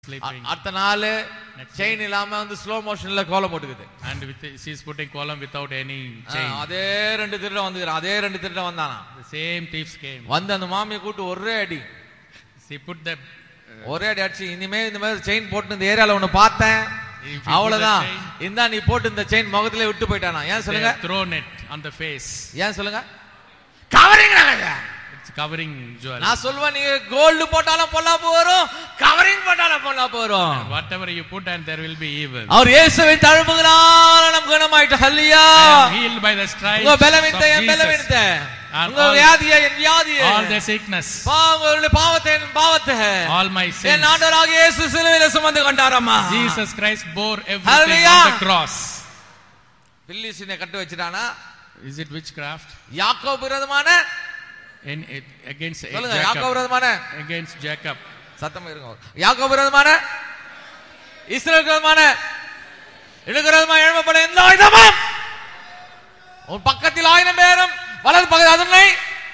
sleeping. அடுத்த நாள் Next chain இல்லாம வந்து ஸ்லோ மோஷன்ல கோலம் போட்டுக்குது And with she's putting column without any ah, chain. அதே ரெண்டு திருடம் வந்துக்கிறான் அதே ரெண்டு திருடம் வந்தானா The same thieves came. வந்து அந்த மாமியை கூட்டு ஒரே அடி She put the ஒரே அடி அடிச்சு இனிமே இந்த மாதிரி செயின் போட்டு இந்த ஏரியால ஒண்ணு பார்த்தேன் If you put அவ்வளவுதான் the chain- இந்தா நீ போட்டு இந்த செயின் முகத்திலே விட்டு போயிட்டானா ஏன் they சொல்லுங்க have thrown it on the face. ஏன் சொல்லுங்க கவரிங் It's covering jewel. நான் சொல்லுவேன் நீ கோல்டு போட்டாலும் பொல்லா போறோம் கவரிங் போட்டாலும் பொல்லா போறோம் Whatever you put and there will be evil. அவர் இயேசுவை தழும்புகிறார் நம் குணமாயிட்டு ஹல்லியா I am healed by the stripes உங்க of பலவீனத்தை என் Jesus. பலவீனத்தை And உங்க all- வியாதியை என் வியாதியை All the sickness, உங்களுடைய பாவத்தை என் பாவத்தை all my என் sins. ஆண்டவராக இயேசு சிலுவையில சுமந்து கொண்டாரம்மா Jesus Christ bore everything Hallelujah. on the cross. பில்லிசினை cut வச்சிட்டானா Is it witchcraft? யாக்கோ விரோதமான In, it, against சொல்லுங்க யாக்கோ Jacob. விரோதமான Against Jacob. சத்தமா இருங்க யாக்கோ விரோதமான இஸ்ரேல் விரோதமான இழுக்கிறதுமா எழுப்பப்பட எந்த ஆயுதமும் உன் பக்கத்தில் ஆயிரம் பேரும் வலது பக்கத்தில் அதனை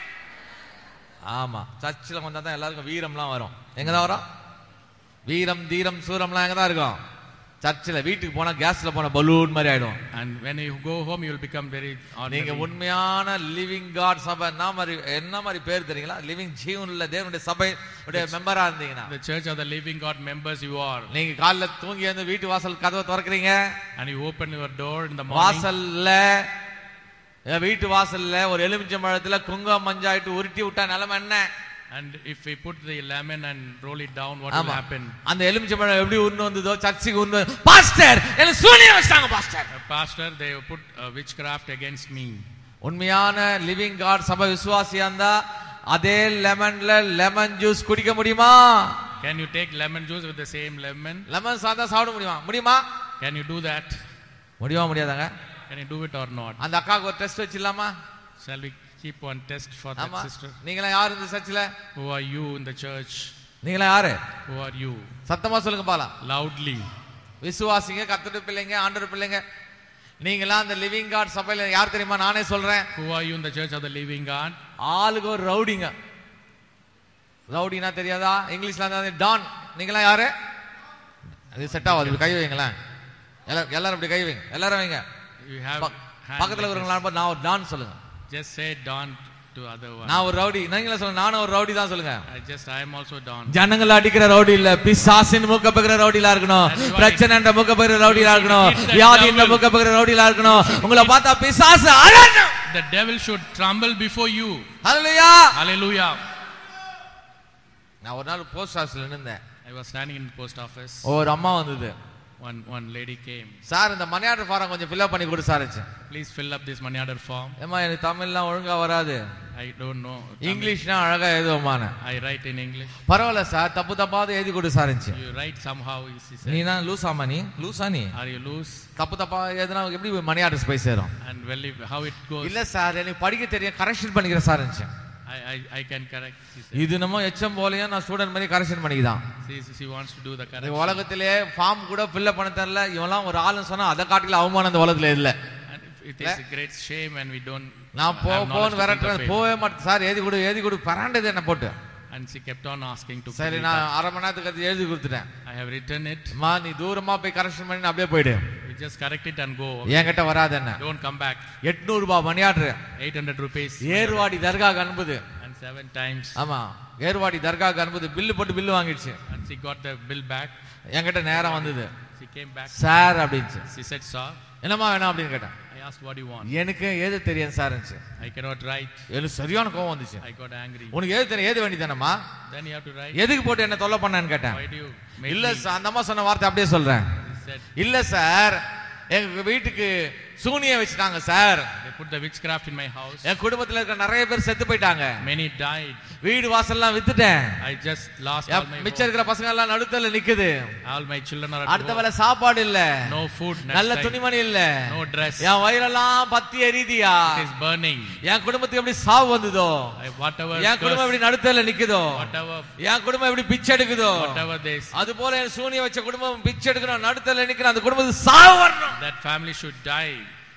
ஆமா சர்ச்சில் வந்தா தான் எல்லாருக்கும் வீரம்லாம் வரும் எங்க தான் வரும் வீரம் தீரம் சூரம்லாம் எங்க தான் இருக்கும் சர்ச்சில் வீட்டுக்கு போனா கேஸ்ல போன பலூன் மாதிரி ஆயிடும் And when you go home, you will become very நீங்க ordinary. உண்மையான லிவிங் காட் சபை என்ன மாதிரி என்ன மாதிரி பேர் தெரியுங்களா லிவிங் ஜீவன்ல தேவனுடைய சபை மெம்பரா இருந்தீங்கன்னா The church of the living God members you are. நீங்க காலைல தூங்கி வந்து வீட்டு வாசல் கதவை திறக்கிறீங்க And you open your door in the morning. வாசல்ல என் வீட்டு வாசல்ல ஒரு எலுமிச்சை மழத்துல குங்குமம் மஞ்சாயிட்டு உருட்டி விட்டா நிலைமை என்ன And if we put the lemon and roll it down, what will ஆமா happen? அந்த எலுமிச்சை பழம் எப்படி உருண்டு வந்ததோ சர்ச்சுக்கு உருண்டு வந்து, பாஸ்டர் எனக்கு சூனியம் வச்சிட்டாங்க pastor A pastor, they put uh, witchcraft against me. உண்மையான லிவிங் காட் சபை விசுவாசியா இருந்தா அதே லெமன்ல லெமன் ஜூஸ் குடிக்க முடியுமா Can you take lemon juice with the same lemon? Lemon சாதா சாப்பிட முடியுமா முடியுமா Can you do that? முடியுமா முடியாதாங்க Can you do it or not? அந்த அக்காவுக்கு ஒரு டெஸ்ட் வச்சிடலாமா Shall we keep one test for that ஆமா sister? நீங்களா யாரு இந்த சர்ச்சில் Who are you in the church? நீங்களா யாரு Who are you? சத்தமா சொல்லுங்க பாலாம் Loudly. விசுவாசிங்க கத்துட்டு பிள்ளைங்க ஆண்டவர் பிள்ளைங்க நீங்களா அந்த லிவிங் காட் சபையில யார் தெரியுமா நானே சொல்றேன் Who are you in the church of the living God? ஆளுக்கு ஒரு ரவுடிங்க ரவுடினா தெரியாதா இங்கிலீஷ்ல இருந்தா டான் நீங்களா யாரு அது செட் ஆகாது இப்படி கை வைங்களேன் எல்லாரும் எல்லாரும் இப்படி கை வைங்க எல்லாரும் வைங்க You have ப- hand பக்கத்துல like இருக்கிறவங்களா பார்த்து நான் ஒரு டான் சொல்லுங்க this. Just say Don to other one. நான் ஒரு ரவுடி நீங்களே சொல்லுங்க நானும் ஒரு ரவுடி தான் சொல்லுங்க I just I am also Don. ஜனங்கள் அடிக்கிற ரவுடி இல்ல பிசாசின் மூக்க பகிர ரவுடிலா இருக்கணும் That's why- பிரச்சனை மூக்க பகிர ரவுடிலா இருக்கணும் It's the வியாதி devil. மூக்க பகிர ரவுடிலா இருக்கணும் உங்களை பார்த்தா பிசாசு அலறணும் The devil should tremble before you. Hallelujah Hallelujah. நான் ஒரு நாள் போஸ்ட் ஆஃபீஸ்ல நின்றேன் I was standing in the post office. ஒரு அம்மா வந்தது One one lady came. Sir இந்த மணி ஆர்டர் ஃபாரம் கொஞ்சம் ஃபில்அப் பண்ணி கொடு sir Please fill up this money order form. ஏமா எனக்கு தமிழ்லாம் ஒழுங்கா வராது I don't know. Tamil. இங்கிலீஷ்னா அழகா எழுதுவோமான I write in English. பரவாயில்ல சார் தப்பு தப்பாவது எழுதி கொடு sir You write somehow. She said. நீ தான் லூசாமா நீ லூசா நீ Are you loose? தப்பு தப்பா எதுனா எப்படி மணி ஆர்டர்ஸ் போய் சேரும் And well, if, how it goes? இல்ல சார் எனக்கு படிக்க தெரியும் கரெக்ஷன் பண்ணிக்கிறேன் sir I, I, I can correct. She said. இது நம்ம எச்சம் போலயும் நான் ஸ்டூடெண்ட் மாதிரி கரெக்ஷன் பண்ணிக்கிதான் She, she wants to do the இந்த correction. உலகத்திலே ஃபார்ம் கூட ஃபில்அப் பண்ண தெரியல இவன்லாம் ஒரு ஆளுன்னு சொன்னா அதை காட்டில அவமானம் இந்த உலகத்துல இல்ல And it is a great shame when we don't. நான் போ have knowledge போன்னு to think of விரட்டுறேன் it. போவே மாட்டேன் சார் எழுதி கொடு எழுதி கொடு பராண்டது என்ன போட்டு And she kept on asking to. சரி fill it நான் up. அரை மணி நேரத்துக்கு அது எழுதி கொடுத்துட்டேன் I have written it. அம்மா நீ தூரமா போய் கரெக்ஷன் பண்ணி அப்படியே போயிடு You just correct it and go. என்கிட்ட வராது என்ன Don't come back. எட்நூறு ரூபாய் மணியாடுற 800 rupees. ஏர்வாடி தர்காக்கு அனுப்புது And seven times. ஆமா ஏர்வாடி தர்காக்கு அனுப்புது பில்லு போட்டு பில்லு வாங்கிடுச்சு And she got the bill back. என்கிட்ட நேரம் வந்தது She came back. சார் அப்படின்ச்சு She said, Sir, என்னம்மா வேணும் அப்படின்னு கேட்டேன் I asked what you want. எனக்கு ஏது தெரியும் சார் I cannot write. எனக்கு சரியான கோவம் வந்துச்சு I got angry. உனக்கு ஏது தெரியும் ஏது வேண்டியதானம்மா Then you have to write. எதுக்கு போட்டு என்ன தொல்லை பண்ணேன்னு கேட்டேன் Why do you make இல்ல me? சார் அந்த அம்மா சொன்ன வார்த்தை அப்படியே சொல்றேன் He said, இல்ல சார் எங்க வீட்டுக்கு சூனிய வச்சுட்டாங்க sir They put the witchcraft in my house. என் குடும்பத்துல இருக்க நிறைய பேர் செத்து போயிட்டாங்க Many died. வீடு வாசல்லாம் வித்துட்டேன் I just lost N all my மிச்சம் இருக்கிற பசங்க எல்லாம் நடுத்தல நிக்குது All my children are at அடுத்த home. வேளை சாப்பாடு இல்ல No food நல்ல next time. துணிமணி இல்ல No dress. என் வயிறெல்லாம் பத்தி எரியுதியா It is burning. என் குடும்பத்துக்கு எப்படி சாவு வந்ததோ I, whatever என் குடும்பம் curse, எப்படி நடுத்தல நிக்குதோ whatever, என் குடும்பம் எப்படி பிச்சை எடுக்குதோ whatever they அது போல என் சூனிய வச்ச குடும்பம் பிச்சை எடுக்கணும் நடுத்தல நிக்கணும் அந்த குடும்பத்துக்கு சாவு வரணும் that family should die.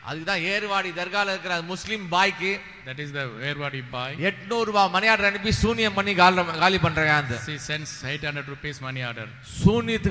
அதுக்குதான் ஏர்வாடி தர்கால இருக்கிற அந்த முஸ்லிம் பாய்க்கு That is the Erwadi boy. எட்நூறு ரூபாய் மணி ஆர்டர் அனுப்பி சூனியம் பண்ணி காலி காலி பண்றேன் அந்த She sends 800 rupees money order. சூனியத்துக்கு